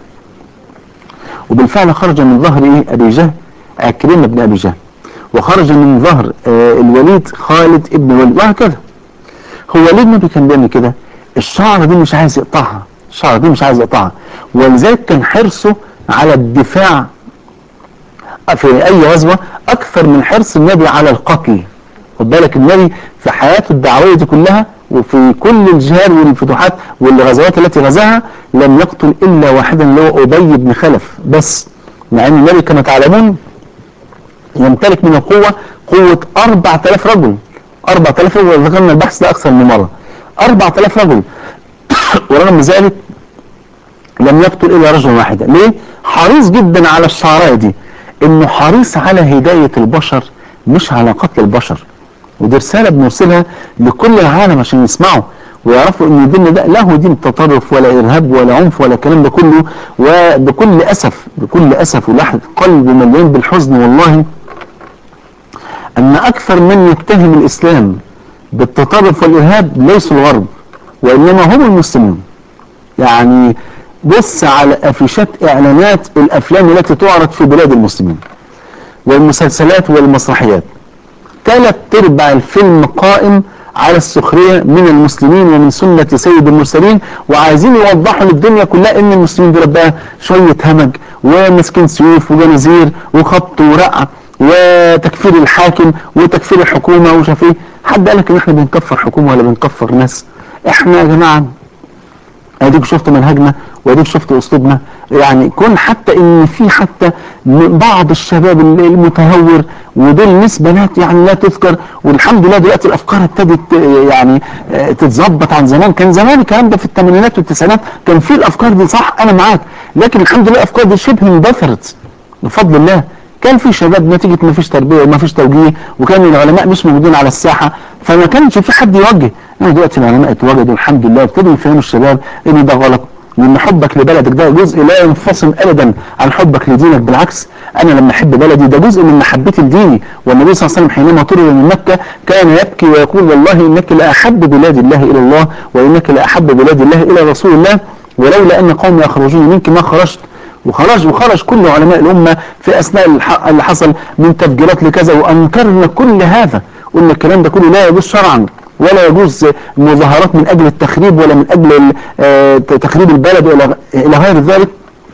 وبالفعل خرج من ظهر إيه أبي جهل عكرمة بن أبي جهل وخرج من ظهر آه الوليد خالد ابن الوليد وهكذا هو ليه النبي كان بيعمل كده الشعر دي مش عايز يقطعها الشعر دي مش عايز يقطعها ولذلك كان حرصه على الدفاع في اي غزوه اكثر من حرص النبي على القتل خد بالك النبي في حياته الدعويه دي كلها وفي كل الجهاد والفتوحات والغزوات التي غزاها لم يقتل الا واحدا اللي هو ابي بن خلف بس مع ان النبي كما تعلمون يمتلك من القوه قوه 4000 رجل 4000 رجل ذكرنا البحث ده اكثر من مره 4000 رجل ورغم ذلك لم يقتل الا رجلا واحدا ليه حريص جدا على الشعراء دي انه حريص على هدايه البشر مش على قتل البشر ودي رساله بنرسلها لكل العالم عشان يسمعوا ويعرفوا ان ديننا ده لا هو دين تطرف ولا ارهاب ولا عنف ولا الكلام ده كله وبكل اسف بكل اسف ولحد قلب مليان بالحزن والله ان اكثر من يتهم الاسلام بالتطرف والارهاب ليسوا الغرب وانما هم المسلمون يعني بص على افيشات اعلانات الافلام التي تعرض في بلاد المسلمين والمسلسلات والمسرحيات ثلاث ارباع الفيلم قائم على السخريه من المسلمين ومن سنه سيد المرسلين وعايزين يوضحوا للدنيا كلها ان المسلمين دول بقى شويه همج وماسكين سيوف وجنازير وخبط ورقع وتكفير الحاكم وتكفير الحكومه ومش عارف ايه حد قال لك ان احنا بنكفر حكومه ولا بنكفر ناس احنا يا جماعه اديك شفت منهجنا واديك شفت اسلوبنا يعني كون حتى ان في حتى بعض الشباب المتهور ودول نسبة لا يعني لا تذكر والحمد لله دلوقتي الافكار ابتدت يعني تتظبط عن زمان كان زمان الكلام ده في الثمانينات والتسعينات كان في الافكار دي صح انا معاك لكن الحمد لله الافكار دي شبه اندثرت بفضل الله كان في شباب نتيجة ما فيش تربية وما فيش توجيه وكان العلماء مش موجودين على الساحة فما كانش في حد يوجه انا دلوقتي العلماء اتوجدوا الحمد لله ابتدوا يفهموا الشباب ان ده غلط وان حبك لبلدك ده جزء لا ينفصل ابدا عن حبك لدينك بالعكس انا لما احب بلدي ده جزء من محبتي لديني والنبي صلى الله عليه وسلم حينما طرد من مكه كان يبكي ويقول والله انك لاحب بلاد الله الى الله وانك لاحب بلاد الله الى رسول الله ولولا ان قومي يخرجون منك ما خرجت وخرج وخرج كل علماء الامه في اثناء اللي حصل من تفجيرات لكذا وانكرنا كل هذا قلنا الكلام ده كله لا يجوز شرعا ولا يجوز مظاهرات من اجل التخريب ولا من اجل تخريب البلد الى الى غير ذلك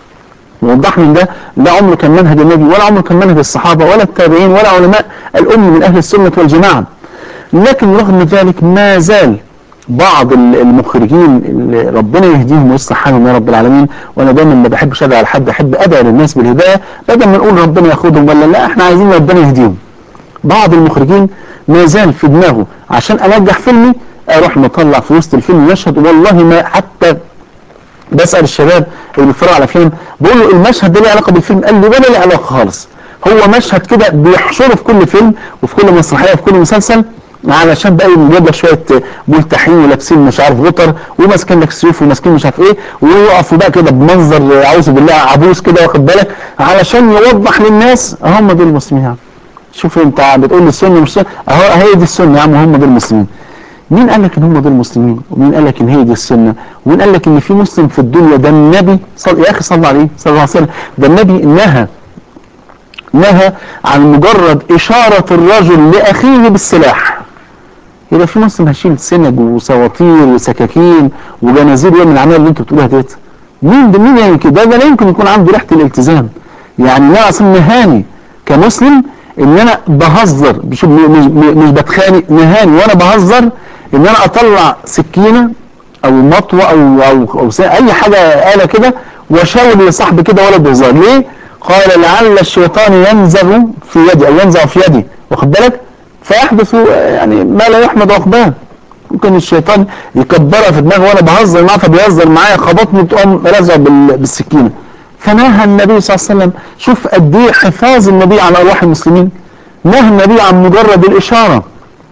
وضحنا ان ده لا عمره كان منهج النبي ولا عمره كان منهج الصحابه ولا التابعين ولا علماء الامه من اهل السنه والجماعه لكن رغم ذلك ما زال بعض المخرجين اللي ربنا يهديهم ويصلح حالهم يا رب العالمين وانا دايما ما بحبش ادعي على حد احب ادعي للناس بالهدايه بدل ما نقول ربنا ياخدهم ولا لا احنا عايزين ربنا يهديهم بعض المخرجين ما زال في دماغه عشان انجح فيلمي اروح مطلع في وسط الفيلم مشهد والله ما حتى بسال الشباب اللي بيتفرجوا على فيلم بقول له المشهد ده له علاقه بالفيلم قال لي ولا له علاقه خالص هو مشهد كده بيحشره في كل فيلم وفي كل مسرحيه وفي كل مسلسل علشان بقى يجيب لك شويه ملتحين ولابسين مش عارف غطر وماسكين لك سيوف وماسكين مش عارف ايه ويقفوا بقى كده بمنظر اعوذ بالله عبوس كده واخد بالك علشان يوضح للناس هم دول المسلمين يعني شوف انت بتقول لي السنه مش سنه اهو هي دي السنه يا عم هم دول المسلمين مين قال لك ان هم دول المسلمين ومين قال لك ان هي دي السنه ومين قال لك ان في مسلم في الدنيا ده النبي صل... يا اخي صلى عليه صلى الله عليه وسلم ده النبي نهى نهى عن مجرد اشاره الرجل لاخيه بالسلاح يبقى في مسلم هيشيل سنج وسواطير وسكاكين وجنازير يعمل العمليه اللي انتوا بتقولوها ديت مين ده مين يعني كده ده لا يمكن يكون عنده ريحه الالتزام يعني لا اصلا نهاني كمسلم ان انا بهزر مش مش, مش بتخانق نهاني وانا بهزر ان انا اطلع سكينه او مطوه او او, أو اي حاجه آلة كده واشاور لصاحبي كده ولا بهزار ليه؟ قال لعل الشيطان ينزغ في يدي او ينزع في يدي واخد بالك؟ فيحدث يعني ما لا يحمد عقباه ممكن الشيطان يكبرها في دماغي وانا بهزر معاه فبيهزر معايا خبطني تقوم رازع بالسكينه فنهى النبي صلى الله عليه وسلم شوف قد ايه حفاظ النبي على ارواح المسلمين نهى النبي عن مجرد الاشاره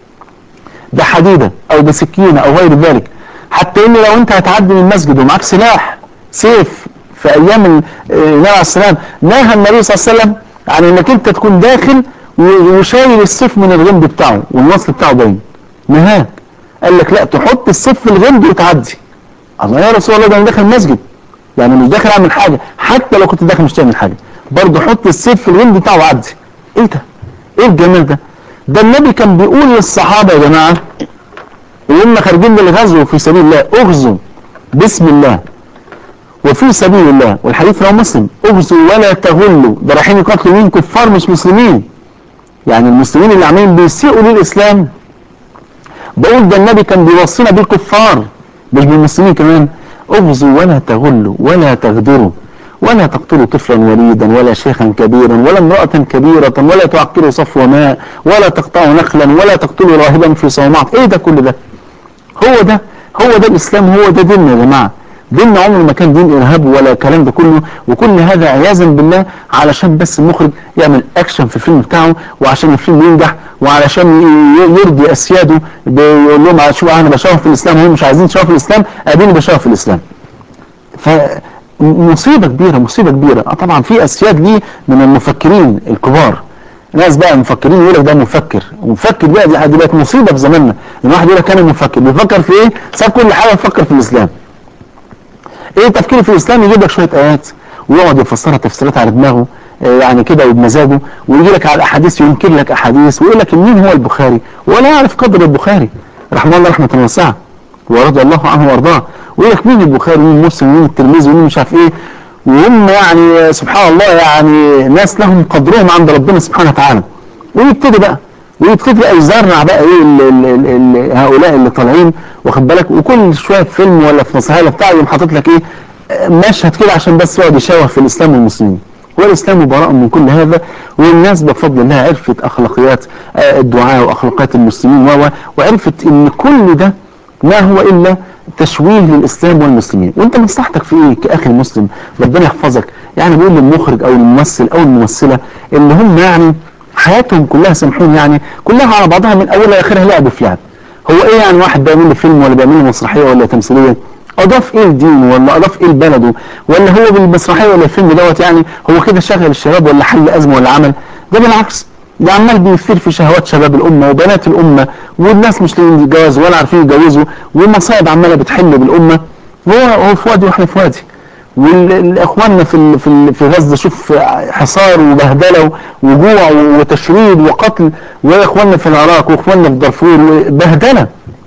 بحديده او بسكينه او غير ذلك حتى ان لو انت هتعدي من المسجد ومعاك سلاح سيف في ايام النبي عليه السلام نهى النبي صلى الله عليه وسلم عن انك انت تكون داخل وشايل السيف من الغمد بتاعه والوصل بتاعه باين نهاك قال لك لا تحط السيف في الغمد وتعدي الله يا رسول الله ده انا داخل المسجد يعني مش داخل اعمل حاجه حتى لو كنت داخل مش تعمل حاجه برضه حط السيف في الغمد بتاعه وعدي ايه ده ايه الجمال ده ده النبي كان بيقول للصحابه يا جماعه وهم خارجين للغزو في سبيل الله اغزوا بسم الله وفي سبيل الله والحديث رواه مسلم اغزوا ولا تغلوا ده رايحين يقاتلوا مين كفار مش مسلمين يعني المسلمين اللي عمالين بيسيئوا للاسلام بقول ده النبي كان بيوصينا بالكفار مش بالمسلمين كمان اغزوا ولا تغلوا ولا تغدروا ولا تقتلوا طفلا وليدا ولا شيخا كبيرا ولا امرأة كبيرة ولا تعكروا صفو ماء ولا تقطعوا نخلا ولا تقتلوا راهبا في صومعة ايه ده كل ده هو ده هو ده الاسلام هو ده ديننا يا جماعه ديننا عمره ما كان دين ارهاب ولا الكلام ده كله وكل هذا عياذا بالله علشان بس المخرج يعمل اكشن في الفيلم بتاعه وعشان الفيلم ينجح وعلشان ي- يرضي اسياده بيقول لهم شو انا بشوف في الاسلام هم مش عايزين يشوفوا في الاسلام اديني بشوف في الاسلام فمصيبه كبيره مصيبه كبيره اه طبعا في اسياد ليه من المفكرين الكبار ناس بقى مفكرين يقول لك ده مفكر ومفكر بقى دي دي بقت مصيبه في زماننا ان واحد يقول لك انا مفكر بيفكر في ايه؟ ساب كل حاجه يفكر في الاسلام ايه تفكيره في الاسلام يجيب لك شويه ايات ويقعد يفسرها تفسيرات على دماغه آه، يعني كده وبمزاجه ويجي لك على الاحاديث ينكر لك احاديث ويقول لك مين هو البخاري ولا يعرف قدر البخاري رحمه الله رحمه واسعه ورضي الله عنه وارضاه ويقول لك مين البخاري مين مسلم مين الترمذي مين مش عارف ايه وهم يعني سبحان الله يعني ناس لهم قدرهم عند ربنا سبحانه وتعالى ويبتدي بقى ويبتدي بقى يزرع بقى ايه ال ال ال ال هؤلاء اللي طالعين واخد بالك وكل شويه في فيلم ولا في مسرحيه بتاع يقوم حاطط لك ايه آه، مشهد كده عشان بس يقعد يشوه في الاسلام والمسلمين والاسلام براء من كل هذا والناس بفضل الله عرفت اخلاقيات آه، الدعاء واخلاقيات المسلمين و و- وعرفت ان كل ده ما هو الا تشويه للاسلام والمسلمين وانت مصلحتك في ايه كاخي المسلم ربنا يحفظك يعني بيقول للمخرج او الممثل او الممثله اللي هم يعني حياتهم كلها سامحوني يعني كلها على بعضها من اولها لاخرها لعب في لعب هو ايه يعني واحد بيعمل لي فيلم ولا بيعمل لي مسرحيه ولا تمثيليه اضاف ايه لدينه ولا اضاف ايه لبلده ولا هو بالمسرحيه ولا الفيلم دوت يعني هو كده شغل الشباب ولا حل ازمه ولا عمل ده بالعكس ده عمال بيثير في شهوات شباب الامه وبنات الامه والناس مش لاقيين جواز ولا عارفين يتجوزوا والمصايب عماله بتحل بالامه وهو هو في وادي واحنا في وادي والاخواننا في ال- في ال- في غزه شوف حصار وبهدله وجوع وتشريد وقتل واخواننا في العراق واخواننا في دارفور بهدله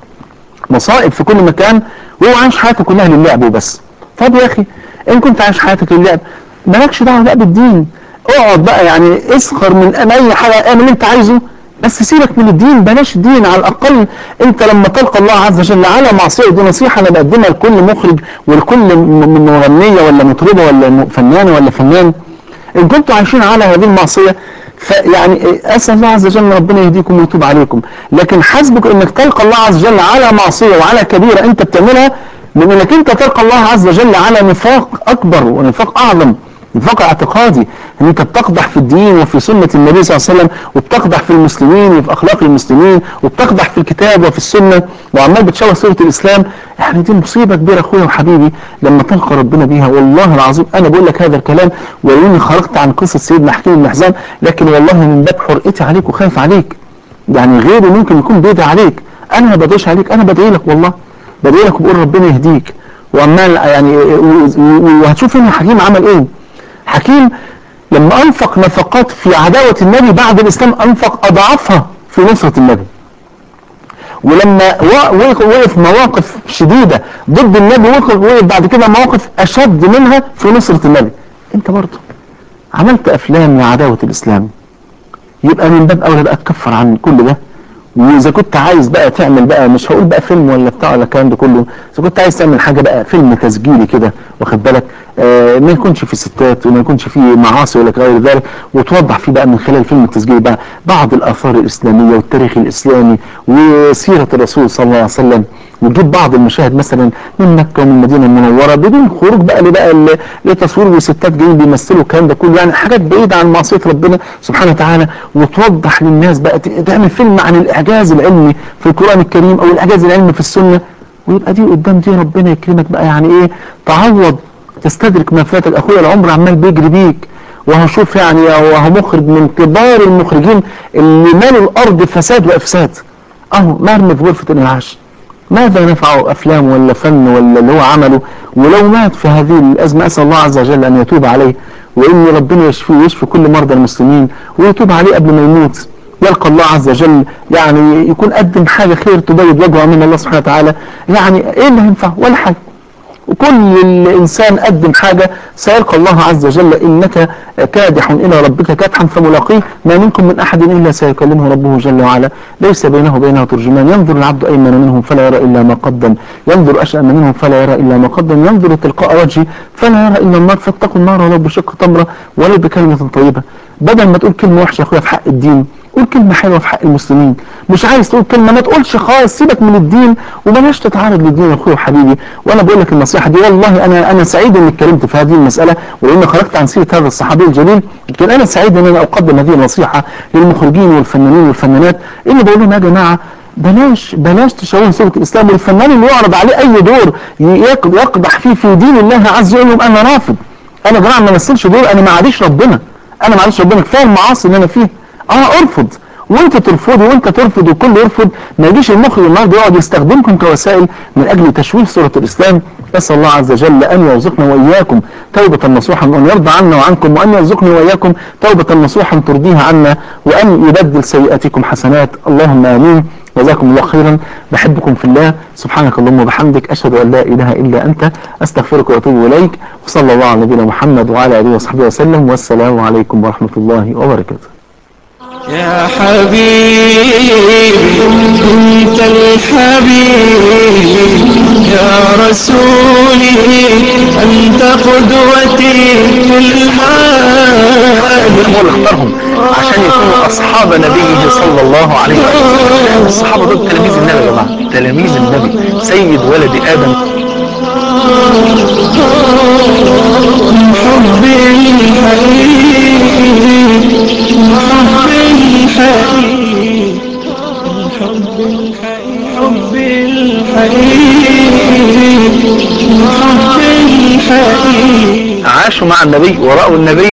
مصائب في كل مكان وهو عايش حياته كلها للعب وبس طب يا اخي ان كنت عايش حياتك للعب مالكش دعوه بقى بالدين اقعد بقى يعني اسخر من من اي حاجه اعمل اللي انت عايزه بس سيبك من الدين بلاش الدين على الاقل انت لما تلقى الله عز وجل على معصيه ودي نصيحه انا بقدمها لكل مخرج ولكل م- م- مغنيه ولا مطربه ولا م- فنانه ولا فنان ان كنتم عايشين على هذه المعصيه فيعني اسال الله عز وجل ان ربنا يهديكم ويتوب عليكم لكن حسبك انك تلقى الله عز وجل على معصيه وعلى كبيره انت بتعملها من انك انت تلقى الله عز وجل على نفاق اكبر ونفاق اعظم نفاق اعتقادي ان انت بتقدح في الدين وفي سنه النبي صلى الله عليه وسلم وبتقدح في المسلمين وفي اخلاق المسلمين وبتقدح في الكتاب وفي السنه وعمال بتشوه صوره الاسلام يعني دي مصيبه كبيره اخويا وحبيبي لما تلقى ربنا بيها والله العظيم انا بقول لك هذا الكلام ولو اني خرجت عن قصه سيدنا حكيم بن حزام لكن والله من باب حرقتي عليك وخايف عليك يعني غيري ممكن يكون بيدعي عليك انا ما بدعيش عليك انا بدعي لك والله بدعي لك وبقول ربنا يهديك وعمال يعني و- و- وهتشوف ان حكيم عمل ايه حكيم لما انفق نفقات في عداوه النبي بعد الاسلام انفق اضعافها في نصره النبي ولما و- وقف وقف مواقف شديدة ضد النبي وقف وقف بعد كده مواقف أشد منها في نصرة النبي أنت برضه عملت أفلام لعداوة الإسلام يبقى من باب أولى بقى تكفر عن كل ده واذا كنت عايز بقى تعمل بقى مش هقول بقى فيلم ولا بتاع ولا الكلام ده كله اذا كنت عايز تعمل حاجه بقى فيلم تسجيلي كده واخد بالك آه ما يكونش فيه ستات وما يكونش فيه معاصي ولا غير ذلك وتوضح فيه بقى من خلال الفيلم التسجيلي بقى بعض الاثار الاسلاميه والتاريخ الاسلامي وسيره الرسول صلى الله عليه وسلم وتجيب بعض المشاهد مثلا من مكه ومن المدينه المنوره بدون خروج بقى لبقى ل- لتصوير وستات جايين بيمثلوا الكلام ده كله يعني حاجات بعيده عن معصيه ربنا سبحانه وتعالى وتوضح للناس بقى ت- تعمل فيلم عن الاعجاز العلمي في القران الكريم او الاعجاز العلمي في السنه ويبقى دي قدام دي ربنا يكرمك بقى يعني ايه تعوض تستدرك ما فاتك اخويا العمر عمال بيجري بيك وهشوف يعني وهو مخرج من كبار المخرجين اللي مالوا الارض فساد وافساد اهو مرمي في غرفه الانعاش ماذا نفعه افلام ولا فن ولا اللي هو عمله ولو مات في هذه الازمه اسال الله عز وجل ان يتوب عليه وان ربنا يشفيه ويشفي كل مرضى المسلمين ويتوب عليه قبل ما يموت يلقى الله عز وجل يعني يكون قدم حاجه خير تبيض وجهه من الله سبحانه وتعالى يعني ايه اللي هينفع ولا حاجه وكل الإنسان قدم حاجة سيلقى الله عز وجل إنك كادح إلى ربك كدحا فملاقيه ما منكم من أحد إلا سيكلمه ربه جل وعلا ليس بينه وبينه ترجمان ينظر العبد أيمن منهم فلا يرى إلا ما قدم ينظر أشأم منهم فلا يرى إلا ما قدم ينظر تلقاء وجهه فلا يرى إلا النار فاتقوا النار ولو بشق تمرة ولو بكلمة طيبة بدل ما تقول كلمة وحشة يا أخويا في حق الدين قول كلمة حلوة في حق المسلمين مش عايز تقول كلمة ما تقولش خالص سيبك من الدين وبلاش تتعرض للدين يا اخويا وحبيبي وانا بقول لك النصيحة دي والله انا انا سعيد اني اتكلمت في هذه المسألة ولان خرجت عن سيرة هذا الصحابي الجليل لكن انا سعيد ان انا اقدم هذه النصيحة للمخرجين والفنانين والفنانات اللي بقول لهم يا جماعة بلاش بلاش تشوهوا صورة الاسلام والفنان اللي يعرض عليه اي دور يق- يقدح فيه في دين الله عز وجل يبقى انا رافض انا يا جماعة ما مثلش دور انا ما عاديش ربنا انا معلش ربنا كفايه المعاصي اللي انا فيها اه ارفض وانت ترفضي وانت ترفض والكل يرفض ما يجيش المخرج النهارده يقعد يستخدمكم كوسائل من اجل تشويه صوره الاسلام نسال الله عز وجل ان يرزقنا واياكم توبه نصوحا وان يرضى عنا وعنكم وان يرزقني واياكم توبه نصوحا ترضيها عنا وان يبدل سيئاتكم حسنات اللهم امين جزاكم الله خيرا بحبكم في الله سبحانك اللهم وبحمدك اشهد ان لا اله الا انت استغفرك واتوب اليك وصلى الله على نبينا محمد وعلى اله وصحبه وسلم والسلام عليكم ورحمه الله وبركاته
يا حبيبي انت الحبيب يا رسولي انت قدوتي في الحال
هو اللي اختارهم عشان يكونوا اصحاب نبيه صلى الله عليه وسلم الصحابه دول تلاميذ النبي يا جماعه تلاميذ النبي سيد ولد ادم
حب الحقيقي حب الحقيقي حب الحقيقي حب الحقيقي
عاشوا مع النبي ورأوا النبي